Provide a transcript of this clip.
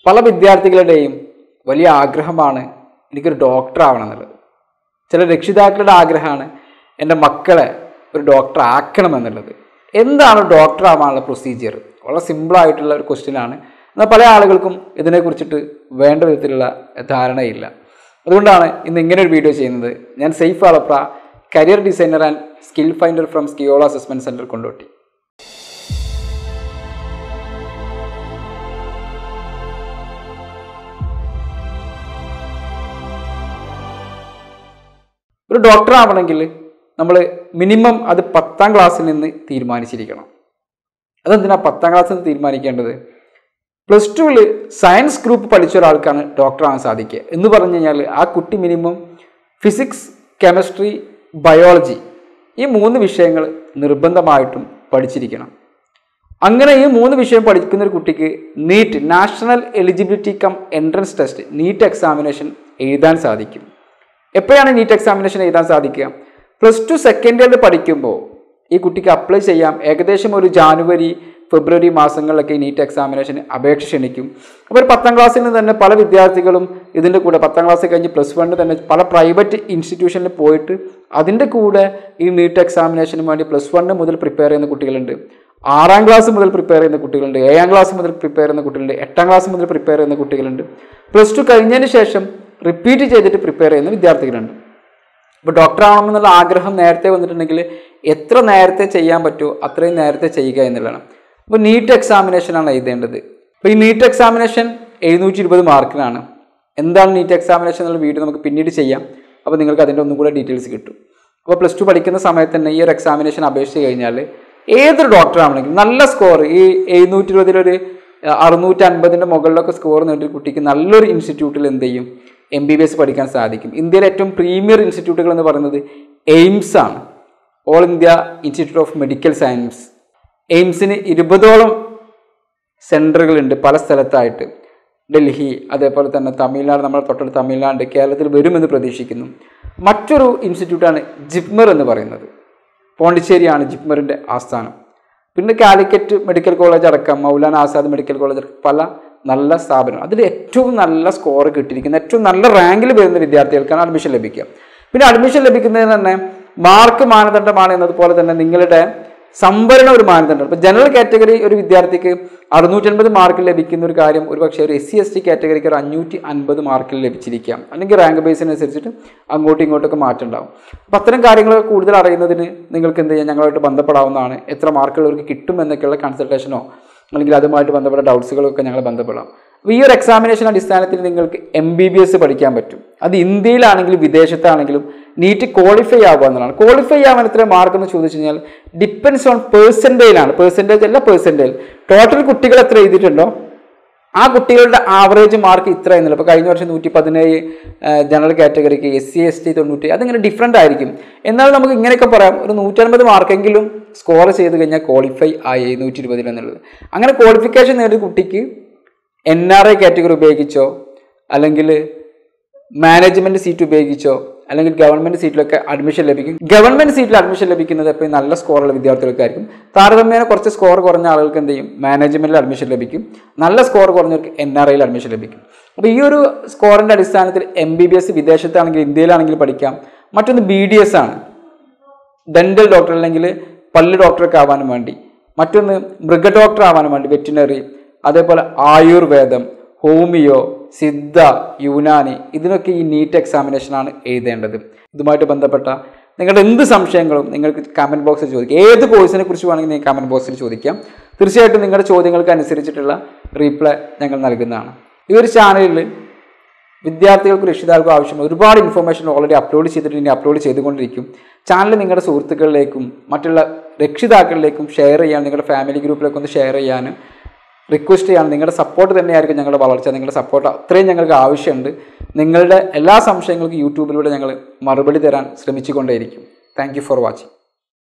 പല വിദ്യാർത്ഥികളുടെയും വലിയ ആഗ്രഹമാണ് എനിക്കൊരു ഡോക്ടർ ആവണം എന്നുള്ളത് ചില രക്ഷിതാക്കളുടെ ആഗ്രഹമാണ് എൻ്റെ മക്കളെ ഒരു ഡോക്ടർ ആക്കണം എന്നുള്ളത് എന്താണ് ഡോക്ടർ ആവാനുള്ള പ്രൊസീജിയർ വളരെ സിമ്പിളായിട്ടുള്ള ഒരു ക്വസ്റ്റ്യനാണ് എന്നാൽ പല ആളുകൾക്കും ഇതിനെക്കുറിച്ചിട്ട് വേണ്ട വിധത്തിലുള്ള ധാരണയില്ല അതുകൊണ്ടാണ് ഇന്ന് ഇങ്ങനെ ഒരു വീഡിയോ ചെയ്യുന്നത് ഞാൻ Saif Alapra career designer and skill finder from Skiyola assessment centre Kondotty ഒരു ഡോക്ടർ ആവണമെങ്കിൽ നമ്മൾ മിനിമം അത് പത്താം ക്ലാസ്സിൽ നിന്ന് തീരുമാനിച്ചിരിക്കണം അതെന്തിനാ പത്താം ക്ലാസ്സിൽ നിന്ന് തീരുമാനിക്കേണ്ടത് പ്ലസ് ടുവിൽ സയൻസ് ഗ്രൂപ്പ് പഠിച്ച ഒരാൾക്കാണ് ഡോക്ടർ ആവാൻ സാധിക്കുക എന്ന് പറഞ്ഞു കഴിഞ്ഞാൽ ആ കുട്ടി മിനിമം ഫിസിക്സ് കെമിസ്ട്രി ബയോളജി ഈ മൂന്ന് വിഷയങ്ങൾ നിർബന്ധമായിട്ടും പഠിച്ചിരിക്കണം അങ്ങനെ ഈ മൂന്ന് വിഷയം പഠിക്കുന്ന ഒരു കുട്ടിക്ക് NEET national eligibility cum entrance test NEET examination എഴുതാൻ സാധിക്കും എപ്പോഴാണ് നീറ്റ് എക്സാമിനേഷൻ എഴുതാൻ സാധിക്കുക പ്ലസ് ടു സെക്കൻഡ് ഇയറിൽ പഠിക്കുമ്പോൾ ഈ കുട്ടിക്ക് അപ്ലൈ ചെയ്യാം ഏകദേശം ഒരു ജാനുവരി ഫെബ്രുവരി മാസങ്ങളിലൊക്കെ ഈ നീറ്റ് എക്സാമിനേഷന് അപേക്ഷ ക്ഷണിക്കും അപ്പോൾ ഒരു പത്താം ക്ലാസ്സിൽ നിന്ന് തന്നെ പല വിദ്യാർത്ഥികളും ഇതിൻ്റെ കൂടെ പത്താം ക്ലാസ് കഴിഞ്ഞ് പ്ലസ് വണ്ണിൽ തന്നെ പല പ്രൈവറ്റ് ഇൻസ്റ്റിറ്റ്യൂഷനിൽ പോയിട്ട് അതിൻ്റെ കൂടെ ഈ നീറ്റ് എക്സാമിനേഷന് വേണ്ടി പ്ലസ് വണ്ണ് മുതൽ പ്രിപ്പയർ ചെയ്യുന്ന കുട്ടികളുണ്ട് ആറാം ക്ലാസ് മുതൽ പ്രിപ്പയർ ചെയ്യുന്ന കുട്ടികളുണ്ട് ഏഴാം ക്ലാസ് മുതൽ പ്രിപ്പയർ ചെയ്യുന്ന കുട്ടികളുണ്ട് എട്ടാം ക്ലാസ് മുതൽ പ്രിപ്പയർ ചെയ്യുന്ന കുട്ടികളുണ്ട് പ്ലസ് ടു കഴിഞ്ഞതിന് ശേഷം റിപ്പീറ്റ് ചെയ്തിട്ട് പ്രിപ്പയർ ചെയ്യുന്ന വിദ്യാർത്ഥികളുണ്ട് ഇപ്പോൾ ഡോക്ടർ ആവണമെന്നുള്ള ആഗ്രഹം നേരത്തെ വന്നിട്ടുണ്ടെങ്കിൽ എത്ര നേരത്തെ ചെയ്യാൻ പറ്റുമോ അത്രയും നേരത്തെ ചെയ്യുക എന്നുള്ളതാണ് അപ്പോൾ നീറ്റ് എക്സാമിനേഷനാണ് എഴുതേണ്ടത് അപ്പോൾ ഈ നീറ്റ് എക്സാമിനേഷൻ എഴുന്നൂറ്റി ഇരുപത് മാർക്കിനാണ് എന്താണ് നീറ്റ് എക്സാമിനേഷൻ എന്നുള്ള വീഡിയോ നമുക്ക് പിന്നീട് ചെയ്യാം അപ്പോൾ നിങ്ങൾക്ക് അതിൻ്റെ ഒന്നും കൂടെ ഡീറ്റെയിൽസ് കിട്ടും അപ്പോൾ പ്ലസ് ടു പഠിക്കുന്ന സമയത്ത് തന്നെ ഈ ഒരു എക്സാമിനേഷൻ അപേക്ഷിച്ച് കഴിഞ്ഞാൽ ഏതൊരു ഡോക്ടർ ആണെങ്കിലും നല്ല സ്കോർ ഈ എഴുന്നൂറ്റി ഇരുപതിലൊരു അറുന്നൂറ്റി അൻപതിൻ്റെ മുകളിലൊക്കെ സ്കോർ നേടിയ കുട്ടിക്ക് നല്ലൊരു ഇൻസ്റ്റിറ്റ്യൂട്ടിൽ എന്ത് ചെയ്യും എം ബി ബി എസ് പഠിക്കാൻ സാധിക്കും ഇന്ത്യയിലെ ഏറ്റവും പ്രീമിയർ ഇൻസ്റ്റിറ്റ്യൂട്ടുകൾ എന്ന് പറയുന്നത് എയിംസ് ആണ് all India institute of medical science എയിംസിന് ഇരുപതോളം സെൻറ്ററുകളുണ്ട് പല സ്ഥലത്തായിട്ട് ഡൽഹി അതേപോലെ തന്നെ തമിഴ്നാട് നമ്മുടെ തൊട്ടടുത്ത് തമിഴ്നാട് കേരളത്തിൽ വരുമെന്ന് പ്രതീക്ഷിക്കുന്നു മറ്റൊരു ഇൻസ്റ്റിറ്റ്യൂട്ടാണ് ജിപ്മർ എന്ന് പറയുന്നത് പോണ്ടിച്ചേരിയാണ് ജിപ്മറിൻ്റെ ആസ്ഥാനം പിന്നെ കാലിക്കറ്റ് മെഡിക്കൽ കോളേജ് അടക്കം മൗലാന ആസാദ് മെഡിക്കൽ കോളേജ് അടക്കം പല നല്ല സ്ഥാപനം അതിൽ ഏറ്റവും നല്ല സ്കോർ കിട്ടിയിരിക്കുന്ന ഏറ്റവും നല്ല റാങ്കിൽ വരുന്ന വിദ്യാർത്ഥികൾക്കാണ് അഡ്മിഷൻ ലഭിക്കുക പിന്നെ അഡ്മിഷൻ ലഭിക്കുന്നതിന് തന്നെ മാർക്ക് മാനദണ്ഡമാണ് എന്നതുപോലെ തന്നെ നിങ്ങളുടെ സംവരണം ഒരു മാനദണ്ഡം ഇപ്പോൾ ജനറൽ കാറ്റഗറി ഒരു വിദ്യാർത്ഥിക്ക് അറുന്നൂറ്റൻപത് മാർക്ക് ലഭിക്കുന്ന ഒരു കാര്യം ഒരു പക്ഷേ ഒരു എസ് സി എസ് ടി കാറ്റഗറിക്ക് ഒരു അഞ്ഞൂറ്റി അൻപത് മാർക്കിൽ ലഭിച്ചിരിക്കാം അല്ലെങ്കിൽ റാങ്ക് ബേസിനനുസരിച്ചിട്ട് അങ്ങോട്ടും ഇങ്ങോട്ടൊക്കെ മാറ്റം ഉണ്ടാവും അപ്പോൾ അത്തരം കാര്യങ്ങൾ കൂടുതൽ അറിയുന്നതിന് നിങ്ങൾക്ക് എന്ത് ചെയ്യാം ഞങ്ങളുമായിട്ട് ബന്ധപ്പെടാവുന്നതാണ് എത്ര മാർക്കുള്ളവർക്ക് കിട്ടും എന്നൊക്കെയുള്ള കൺസൾട്ടേഷനോ അല്ലെങ്കിൽ അതുമായിട്ട് ബന്ധപ്പെട്ട ഡൗട്ട്സുകളൊക്കെ ഞങ്ങൾ ബന്ധപ്പെടാം അപ്പോൾ ഈ ഒരു എക്സാമിനേഷൻ അടിസ്ഥാനത്തിൽ നിങ്ങൾക്ക് എം ബി ബി എസ് പഠിക്കാൻ പറ്റും അത് ഇന്ത്യയിലാണെങ്കിലും വിദേശത്താണെങ്കിലും നീറ്റ് ക്വാളിഫൈ ആവുക എന്നുള്ളതാണ് ക്വാളിഫൈ ആവാൻ എത്ര മാർക്ക് എന്ന് ചോദിച്ചു കഴിഞ്ഞാൽ ഡിപ്പെൻസ് ഓൺ പേഴ്സൻറ്റേജിലാണ് പേഴ്സൻറ്റേജ് അല്ല പേഴ്സൻറ്റേജ് ടോട്ടൽ കുട്ടികൾ എത്ര എഴുതിയിട്ടുണ്ടോ ആ കുട്ടികളുടെ ആവറേജ് മാർക്ക് ഇത്ര എന്നുള്ളത് ഇപ്പോൾ കഴിഞ്ഞ വർഷം നൂറ്റി പതിനേഴ് ജനറൽ കാറ്റഗറിക്ക് എസ് സി എസ് ടി തൊണ്ണൂറ്റി അതിങ്ങനെ ഡിഫറെൻ്റ് ആയിരിക്കും എന്നാൽ നമുക്ക് ഇങ്ങനെയൊക്കെ പറയാം ഒരു നൂറ്റൻപത് മാർക്കെങ്കിലും സ്കോർ ചെയ്ത് കഴിഞ്ഞാൽ ക്വാളിഫൈ ആയി നൂറ്റി ഇരുപതിൽ എന്നുള്ളത് അങ്ങനെ ക്വാളിഫിക്കേഷൻ നേടിയ കുട്ടിക്ക് എൻ ആർ ഐ കാറ്റഗറി ഉപയോഗിച്ചോ അല്ലെങ്കിൽ മാനേജ്മെൻറ്റ് സീറ്റ് ഉപയോഗിച്ചോ അല്ലെങ്കിൽ ഗവൺമെൻറ് സീറ്റിലൊക്കെ അഡ്മിഷൻ ലഭിക്കും ഗവൺമെൻറ് സീറ്റിൽ അഡ്മിഷൻ ലഭിക്കുന്നത് എപ്പോഴും നല്ല സ്കോറുള്ള വിദ്യാർത്ഥികൾക്കായിരിക്കും താരതമ്യേന കുറച്ച് സ്കോർ കുറഞ്ഞ ആളുകൾക്ക് എന്ത് ചെയ്യും മാനേജ്മെൻറ്റിൽ അഡ്മിഷൻ ലഭിക്കും നല്ല സ്കോർ കുറഞ്ഞവർക്ക് എൻ ആർ ഐയിൽ അഡ്മിഷൻ ലഭിക്കും അപ്പോൾ ഈ ഒരു സ്കോറിൻ്റെ അടിസ്ഥാനത്തിൽ എം ബി ബി എസ് വിദേശത്താണെങ്കിൽ ഇന്ത്യയിലാണെങ്കിൽ പഠിക്കാം മറ്റൊന്ന് ബി ഡി എസ് ആണ് ഡെൻ്റൽ ഡോക്ടർ അല്ലെങ്കിൽ പല്ല് ഡോക്ടറൊക്കെ ആവാനും വേണ്ടി മറ്റൊന്ന് മൃഗ ഡോക്ടർ ആവാനും വേണ്ടി വെറ്റിനറി അതേപോലെ ആയുർവേദം ഹോമിയോ സിദ്ധ യുനാനി ഇതിനൊക്കെ ഈ നീറ്റ് എക്സാമിനേഷനാണ് എഴുതേണ്ടത് ഇതുമായിട്ട് ബന്ധപ്പെട്ട നിങ്ങളുടെ എന്ത് സംശയങ്ങളും നിങ്ങൾക്ക് കമൻറ്റ് ബോക്സിൽ ചോദിക്കാം ഏത് കോഴ്സിനെ കുറിച്ച് വേണമെങ്കിൽ നിങ്ങൾ കമൻറ്റ് ബോക്സിൽ ചോദിക്കാം തീർച്ചയായിട്ടും നിങ്ങളുടെ ചോദ്യങ്ങൾക്ക് അനുസരിച്ചിട്ടുള്ള റീപ്ലൈ ഞങ്ങൾ നൽകുന്നതാണ് ഈ ഒരു ചാനലിൽ വിദ്യാർത്ഥികൾക്കും രക്ഷിതാക്കൾക്കും ആവശ്യമുള്ള ഒരുപാട് ഇൻഫർമേഷൻ ഓൾറെഡി അപ്ലോഡ് ചെയ്തിട്ട് ഇനി അപ്ലോഡ് ചെയ്തുകൊണ്ടിരിക്കും ചാനൽ നിങ്ങളുടെ സുഹൃത്തുക്കളിലേക്കും മറ്റുള്ള രക്ഷിതാക്കളിലേക്കും ഷെയർ ചെയ്യാൻ നിങ്ങളുടെ ഫാമിലി ഗ്രൂപ്പിലേക്ക് ഒന്ന് ഷെയർ ചെയ്യാനും റിക്വസ്റ്റ് ചെയ്യാണ് നിങ്ങളുടെ സപ്പോർട്ട് തന്നെയായിരിക്കും ഞങ്ങളുടെ വളർച്ച നിങ്ങളുടെ സപ്പോർട്ട് അത്രയും ഞങ്ങൾക്ക് ആവശ്യമുണ്ട് നിങ്ങളുടെ എല്ലാ സംശയങ്ങൾക്കും യൂട്യൂബിലൂടെ ഞങ്ങൾ മറുപടി തരാൻ ശ്രമിച്ചുകൊണ്ടേയിരിക്കും താങ്ക് ഫോർ വാച്ചിങ്